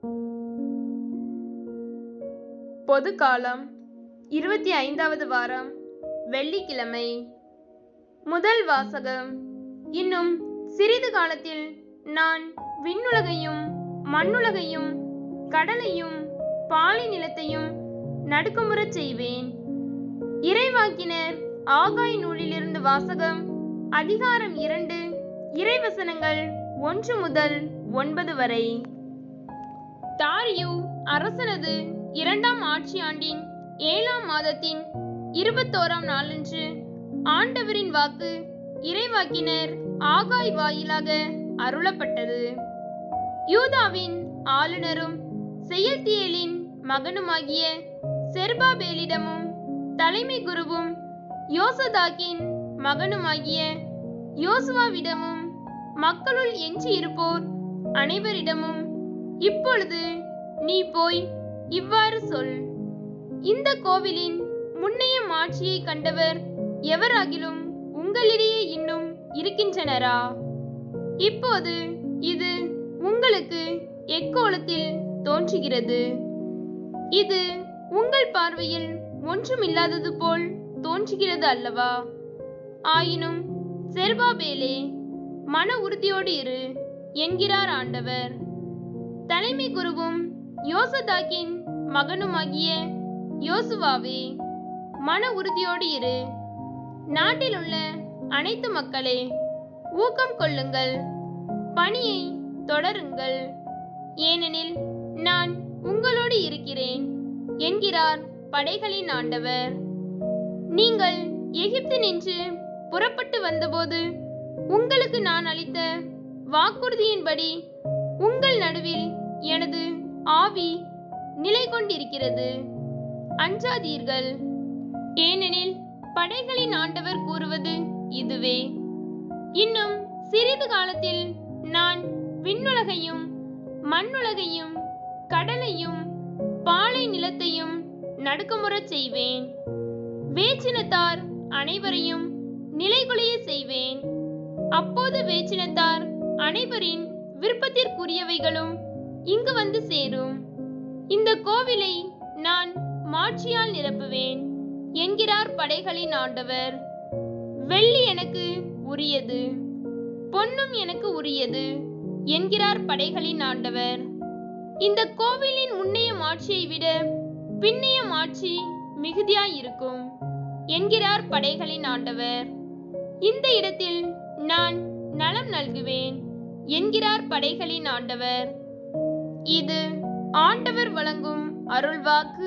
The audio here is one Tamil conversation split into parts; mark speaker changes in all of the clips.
Speaker 1: பொதுக்காலம் இருபத்தி ஐந்தாவது வாரம் வெள்ளிக்கிழமை முதல் வாசகம் இன்னும் சிறிது காலத்தில் நான் விண்ணுலகையும் மண்ணுலகையும் கடலையும் பாலை நிலத்தையும் நடுக்கமுறச் செய்வேன் இறைவாக்கினர் ஆகாய் நூலிலிருந்து வாசகம் அதிகாரம் இரண்டு இறைவசனங்கள் ஒன்று முதல் ஒன்பது வரை தாரியு அரசனது இரண்டாம் ஆட்சி ஆண்டின் ஏழாம் மாதத்தின் இருபத்தோராம் நாளன்று ஆண்டவரின் வாக்கு இறைவாக்கினர் ஆகாய் வாயிலாக அருளப்பட்டது யூதாவின் ஆளுநரும் செயல்தியலின் மகனுமாகிய செர்பாபேலிடமும் தலைமை குருவும் யோசதாக்கின் மகனுமாகிய யோசுவாவிடமும் மக்களுள் எஞ்சி இருப்போர் அனைவரிடமும் இப்பொழுது நீ போய் இவ்வாறு சொல் இந்த கோவிலின் முன்னைய மாட்சியை கண்டவர் எவராகிலும் உங்களிடையே இன்னும் இருக்கின்றனரா இப்போது இது உங்களுக்கு எக்கோலத்தில் தோன்றுகிறது இது உங்கள் பார்வையில் ஒன்றுமில்லாதது போல் தோன்றுகிறது அல்லவா ஆயினும் செர்பாபேலே மன உறுதியோடு இரு என்கிறார் ஆண்டவர் தலைமை குருவும் யோசதாக்கின் மகனுமாகிய யோசுவாவே மன உறுதியோடு இரு நாட்டில் உள்ள அனைத்து மக்களே ஊக்கம் கொள்ளுங்கள் பணியை தொடருங்கள் ஏனெனில் நான் உங்களோடு இருக்கிறேன் என்கிறார் படைகளின் ஆண்டவர் நீங்கள் எகிப்து நின்று புறப்பட்டு வந்தபோது உங்களுக்கு நான் அளித்த வாக்குறுதியின்படி உங்கள் நடுவில் எனது ஆவி நிலை கொண்டிருக்கிறது அஞ்சாதீர்கள் ஏனெனில் படைகளின் ஆண்டவர் கூறுவது இதுவே இன்னும் சிறிது காலத்தில் நான் விண்ணுலகையும் மண்ணுலகையும் கடலையும் பாலை நிலத்தையும் நடுக்கமுறச் செய்வேன் வேச்சினத்தார் அனைவரையும் நிலைகுலைய செய்வேன் அப்போது வேச்சினத்தார் அனைவரின் விருப்பத்திற்குரியவைகளும் இங்கு வந்து சேரும் இந்த கோவிலை நான் மாட்சியால் நிரப்புவேன் என்கிறார் படைகளின் ஆண்டவர் வெள்ளி எனக்கு உரியது பொன்னும் எனக்கு உரியது என்கிறார் படைகளின் ஆண்டவர் இந்த கோவிலின் முன்னைய மாட்சியை விட பின்னைய மாட்சி மிகுதியாயிருக்கும் என்கிறார் படைகளின் ஆண்டவர் இந்த இடத்தில் நான் நலம் நல்குவேன் என்கிறார் படைகளின் ஆண்டவர் இது ஆண்டவர் வழங்கும் அருள்வாக்கு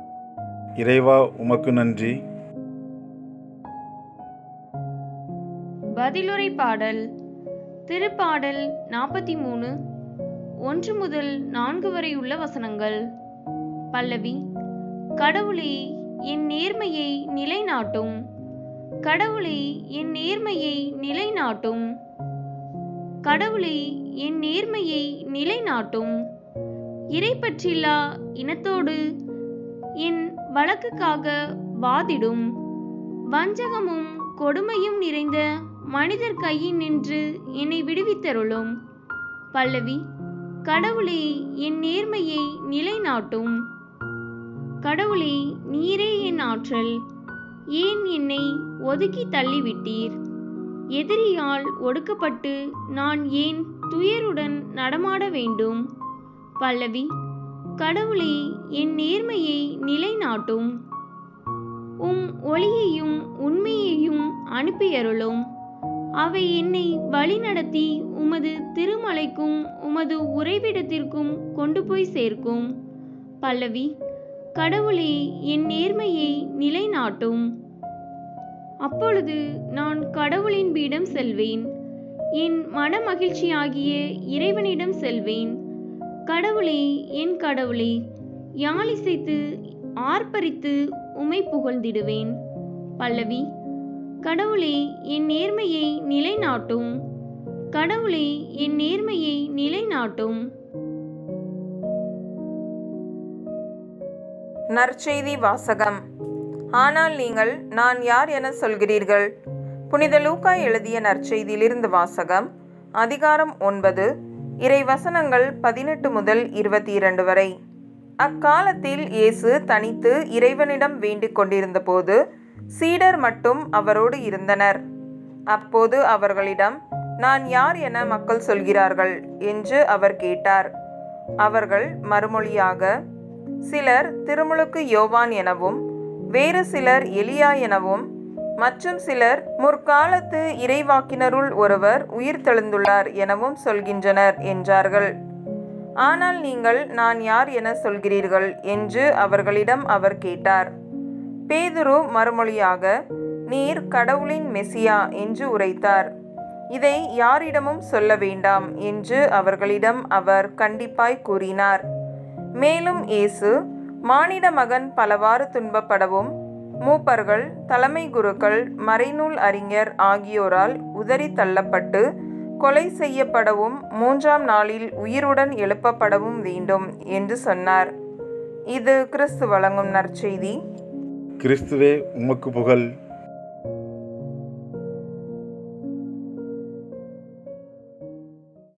Speaker 2: இறைவா உமக்கு நன்றி
Speaker 3: பதிலுரை பாடல் திருப்பாடல் நாற்பத்தி மூணு ஒன்று முதல் நான்கு வரை உள்ள வசனங்கள் பல்லவி கடவுளே என் நேர்மையை நிலைநாட்டும் கடவுளே என் நேர்மையை நிலைநாட்டும் கடவுளே என் நேர்மையை நிலைநாட்டும் இறைப்பற்றில்லா இனத்தோடு என் வழக்குக்காக வாதிடும் வஞ்சகமும் கொடுமையும் நிறைந்த மனிதர் கையில் நின்று என்னை விடுவித்தருளும் பல்லவி கடவுளே என் நேர்மையை நிலைநாட்டும் கடவுளே நீரே என் ஆற்றல் ஏன் என்னை ஒதுக்கி தள்ளிவிட்டீர் எதிரியால் ஒடுக்கப்பட்டு நான் ஏன் துயருடன் நடமாட வேண்டும் பல்லவி கடவுளே என் நேர்மையை நிலைநாட்டும் உம் ஒளியையும் உண்மையையும் அனுப்பியருளும் அவை என்னை வழிநடத்தி உமது திருமலைக்கும் உமது உறைவிடத்திற்கும் கொண்டு போய் சேர்க்கும் பல்லவி கடவுளே என் நேர்மையை நிலைநாட்டும் அப்பொழுது நான் கடவுளின் பீடம் செல்வேன் என் மனமகிழ்ச்சியாகிய இறைவனிடம் செல்வேன் கடவுளே என் கடவுளே யாழிசைத்து ஆர்ப்பரித்து உமை புகழ்ந்திடுவேன் பல்லவி கடவுளே என் நேர்மையை நிலைநாட்டும் கடவுளே என் நேர்மையை நிலைநாட்டும்
Speaker 4: நற்செய்தி வாசகம் ஆனால் நீங்கள் நான் யார் என சொல்கிறீர்கள் புனித லூக்கா எழுதிய நற்செய்தியிலிருந்து வாசகம் அதிகாரம் ஒன்பது இறை வசனங்கள் பதினெட்டு முதல் இருபத்தி இரண்டு வரை அக்காலத்தில் இயேசு தனித்து இறைவனிடம் வேண்டிக் கொண்டிருந்தபோது சீடர் மட்டும் அவரோடு இருந்தனர் அப்போது அவர்களிடம் நான் யார் என மக்கள் சொல்கிறார்கள் என்று அவர் கேட்டார் அவர்கள் மறுமொழியாக சிலர் திருமுழுக்கு யோவான் எனவும் வேறு சிலர் எலியா எனவும் மற்றும் சிலர் முற்காலத்து இறைவாக்கினருள் ஒருவர் உயிர் தெழுந்துள்ளார் எனவும் சொல்கின்றனர் என்றார்கள் ஆனால் நீங்கள் நான் யார் என சொல்கிறீர்கள் என்று அவர்களிடம் அவர் கேட்டார் பேதுரு மறுமொழியாக நீர் கடவுளின் மெசியா என்று உரைத்தார் இதை யாரிடமும் சொல்ல வேண்டாம் என்று அவர்களிடம் அவர் கண்டிப்பாய் கூறினார் மேலும் இயேசு மானிட மகன் பலவாறு துன்பப்படவும் மூப்பர்கள் தலைமை குருக்கள் மறைநூல் அறிஞர் ஆகியோரால் உதறி தள்ளப்பட்டு கொலை செய்யப்படவும் மூன்றாம் நாளில் உயிருடன் எழுப்பப்படவும் வேண்டும் என்று சொன்னார் இது கிறிஸ்து வழங்கும் நற்செய்தி
Speaker 2: கிறிஸ்துவே உமக்கு புகழ்